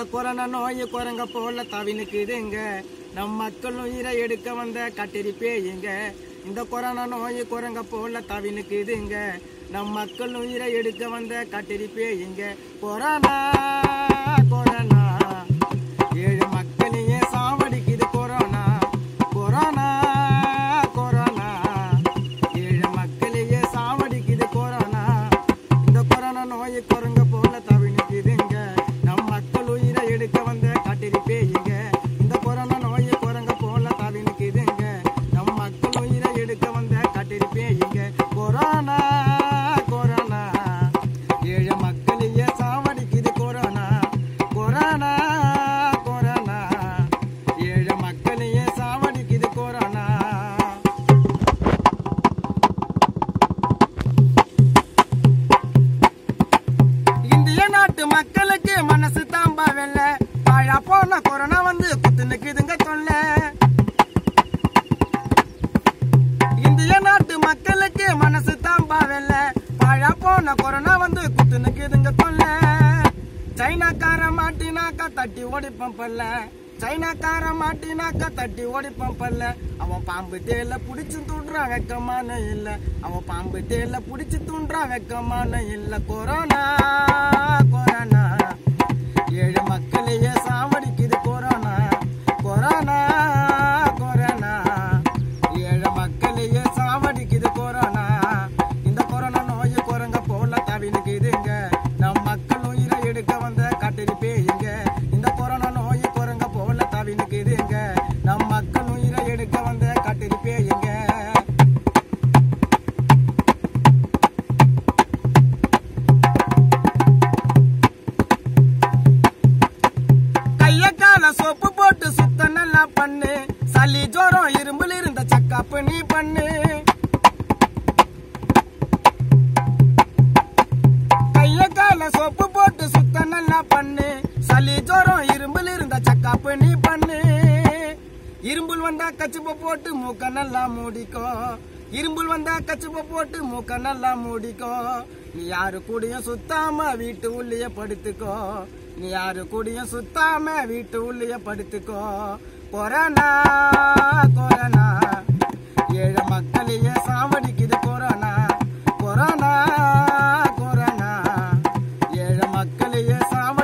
corona நோய் குரங்க போல தவினுக்குதுங்க நம் மக்கள் உயிரை எடுக்க வந்த கட்டிரி பேயுங்க இந்த கொரோனா நோய் குரங்க போல தவினுக்குதுங்க நம் மக்கள் உயிரை எடுக்க வந்த கட்டிரி பேயுங்க கொரோனா கொரோனா ஏழு மக்களையே சாவடிக்குது கொரோனா கொரோனா கொரோனா ஏழு மக்களையே சாவடிக்குது கொரோனா இந்த கொரோனா நோய் குரங்க போல தவினுக்குதுங்க நம் மக்கள் உயிரை எடுக்க வந்த காட்டிரி பேயுங்க இந்த கொரோனா நோய் குரங்க போல தவினுக்குதுங்க நம் மக்கள் உயிரை எடுக்க வந்த காட்டிரி பேயுங்க கொரோனா கொரோனா ஏழு மக்களையே சாவடிக்குது கொரோனா கொரோனா கொரோனா ஏழு மக்களையே சாவடிக்குது கொரோனா இந்திய நாட்டு மக்களுக்கு மனசு தாம்பா வெல்ல வாழா போன கொரோனா வந்து குத்து நிக்குதுங்க தொல்ல இந்திய நாட்டு மக்களுக்கு மனசு தாம்பா வெல்ல வாழா போன கொரோனா வந்து குத்து நிக்குதுங்க தொல்ல சைனாக்கார மாட்டினாக்கா தட்டி ஓடிப்பம் பல்ல சைனாக்கார மாட்டினாக்கா தட்டி ஓடிப்பம் பல்ல அவன் பாம்பு தேல புடிச்சு தூண்டுறான் வெக்கமான இல்ல அவன் பாம்பு தேல புடிச்சு தூண்டுறான் வெக்கமான இல்ல கொரோனா கொரோனா ஏழு மக்களையே சாவடிக்குது கொரோனா கொரோனா கொரோனா ஏழு மக்களையே சாவடிக்குது கொரோனா இந்த கொரோனா நோய் குரங்க போல தவினுக்குதுங்க நம் மக்கள் உயிரை எடுக்க வந்த காட்டில் பேயுங்க இந்த கொரோனா நோய் குரங்க போல தவினுக்குதுங்க நம் மக்கள் உயிரை எடுக்க வந்த காட்டில் பேயுங்க கைய கால சோப்பு போட்டு சுத்த நல்லா பண்ணு சளி ஜோரம் இரும்புல இருந்த சக்காப்பு நீ பண்ணு கைய கால சோப்பு போட்டு சுத்த நல்லா பண்ணு சளி ஜோரம் இரும்புல இருந்த சக்காப்பு நீ பண்ணு இரும்புல் வந்தா கச்சுப்ப போட்டு மூக்க நல்லா மூடிக்கோ இரும்புல் வந்தா கச்சுப்ப போட்டு மூக்க நல்லா மூடிக்கோ நீ யாரு கூடயும் சுத்தாம வீட்டு உள்ளிய படுத்துக்கோ நீ யாரு கூடயும் சுத்தாம வீட்டு உள்ளிய படுத்துக்கோ கொரோனா கொரோனா ஏழு மக்களையே சாவடிக்குது கொரோனா கொரோனா கொரோனா ஏழு மக்களையே சாவடி